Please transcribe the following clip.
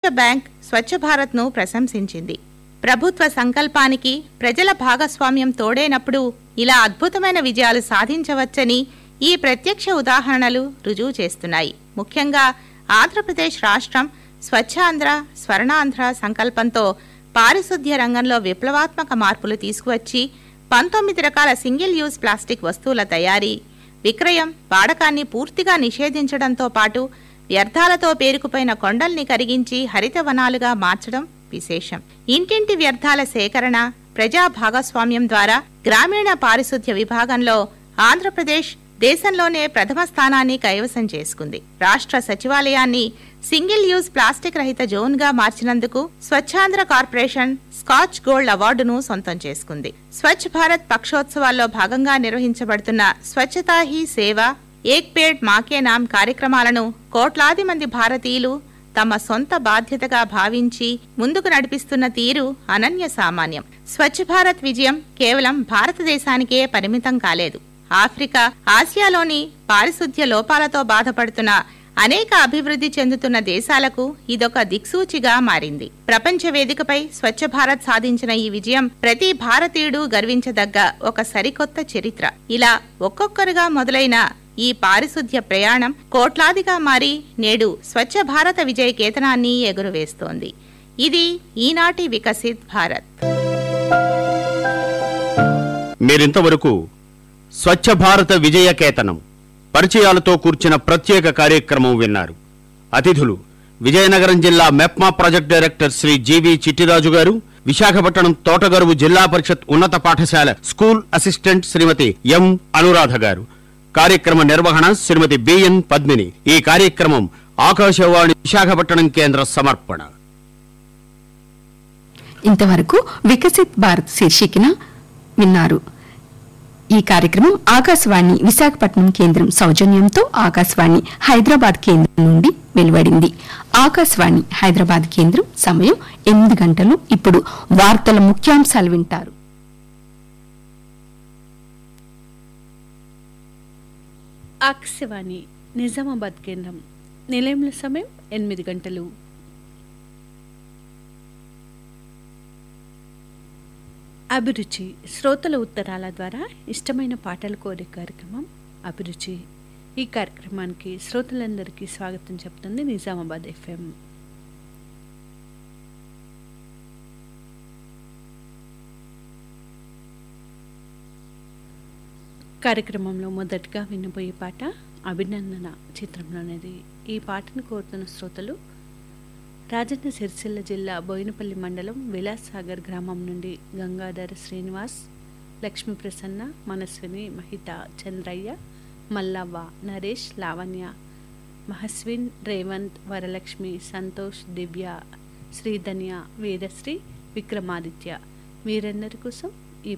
bank స్వచ్ఛ భారత్ను ప్రశంసించింది ప్రభుత్వ సంకల్పానికి ప్రజల భాగస్వామ్యం తోడైనప్పుడు ఇలా అద్భుతమైన విజయాలు సాధించవచ్చని ఈ ప్రత్యక్ష ఉదాహరణలు రుజువు చేస్తున్నాయి ముఖ్యంగా ఆంధ్రప్రదేశ్ రాష్ట్రం స్వచ్ఛాంధ్ర స్వర్ణాంధ్ర సంకల్పంతో పారిశుద్ధ్య రంగంలో విప్లవాత్మక మార్పులు తీసుకువచ్చి పంతొమ్మిది రకాల సింగిల్ యూజ్ ప్లాస్టిక్ వస్తువుల తయారీ విక్రయం వాడకాన్ని పూర్తిగా నిషేధించడంతో పాటు వ్యర్థాలతో పేరుకుపోయిన కొండల్ని కరిగించి హరితవనాలుగా మార్చడం విశేషం ఇంటింటి వ్యర్థాల సేకరణ ప్రజా భాగస్వామ్యం ద్వారా గ్రామీణ పారిశుద్ధ్య విభాగంలో ఆంధ్రప్రదేశ్ దేశంలోనే ప్రథమ స్థానాన్ని కైవసం చేసుకుంది రాష్ట్ర సచివాలయాన్ని సింగిల్ యూజ్ ప్లాస్టిక్ రహిత జోన్ గా మార్చినందుకు స్వచ్ఛాంధ్ర కార్పొరేషన్ స్కాచ్ గోల్డ్ అవార్డును సొంతం చేసుకుంది స్వచ్ఛ భారత్ పక్షోత్సవాల్లో భాగంగా నిర్వహించబడుతున్న స్వచ్ఛతా హీ సేవ ఏక్ పేడ్ మాకే నామ్ కార్యక్రమాలను కోట్లాది మంది భారతీయులు తమ సొంత బాధ్యతగా భావించి ముందుకు నడిపిస్తున్న తీరు అనన్య సామాన్యం స్వచ్ఛ భారత్ విజయం కేవలం భారతదేశానికే పరిమితం కాలేదు ఆఫ్రికా ఆసియాలోని పారిశుద్ధ్య లోపాలతో బాధపడుతున్న అనేక అభివృద్ధి చెందుతున్న దేశాలకు ఇదొక దిక్సూచిగా మారింది ప్రపంచ వేదికపై స్వచ్ఛ భారత్ సాధించిన ఈ విజయం ప్రతి భారతీయుడు గర్వించదగ్గ ఒక సరికొత్త చరిత్ర ఇలా ఒక్కొక్కరుగా మొదలైన ఈ పారిశుద్ధ్య ప్రయాణం కోట్లాదిగా మారి నేడు స్వచ్ఛ భారత విజయ కేతనాన్ని ఎగురవేస్తోంది ఇది ఈనాటి వికసిత్ భారత్ మీరింతవరకు స్వచ్ఛ భారత విజయకేతనం పరిచయాలతో కూర్చిన ప్రత్యేక కార్యక్రమం విన్నారు అతిథులు విజయనగరం జిల్లా MEPMA project director Shri GV Chittiraju garu Visakhapatnam Thotagaruvu జిల్లా పరిషత్ ఉన్నత పాఠశాల school assistant Shrimati M Anuradha garu కార్యక్రమ నిర్వహణ శ్రీమతి బిఎన్ పద్మిని ఈ కార్యక్రమం ఆకాశవాణి విశాఖపట్నం కేంద్ర సమర్పణ ఇంతవరకు వికసిత్ భారత్ శీర్షికన విన్నారు ఈ కార్యక్రమం ఆకాశవాణి విశాఖపట్నం కేంద్రం సౌజన్యంతో ఆకాశవాణి హైదరాబాద్ కేంద్రం నుండి వెలువడింది ఆకాశవాణి హైదరాబాద్ కేంద్రం సమయం ఎనిమిది గంటలు ఇప్పుడు వార్తల ముఖ్యాంశాలు వింటారు ఆకాశవాణి నిజామాబాద్ కేంద్రం నిలయంలో సమయం ఎనిమిది గంటలు అభిరుచి శ్రోతల ఉత్తరాల ద్వారా ఇష్టమైన పాటలు కోరే కార్యక్రమం అభిరుచి ఈ కార్యక్రమానికి శ్రోతలందరికీ స్వాగతం చెప్తుంది నిజామాబాద్ ఎఫ్ఎం కార్యక్రమంలో మొదటగా వినబోయే పాట అభినందన చిత్రంలోనేది ఈ పాటను కోరుతున్న శ్రోతలు రాజన్న సిరిసిల్ల జిల్లా బోయినపల్లి మండలం విలాసాగర్ గ్రామం నుండి గంగాధర శ్రీనివాస్ లక్ష్మీ ప్రసన్న మనస్విని మహిత చంద్రయ్య మల్లవ్వ నరేష్ లావణ్య మహస్విన్ రేవంత్ వరలక్ష్మి సంతోష్ దివ్య శ్రీధన్య వీరశ్రీ విక్రమాదిత్య వీరందరి కోసం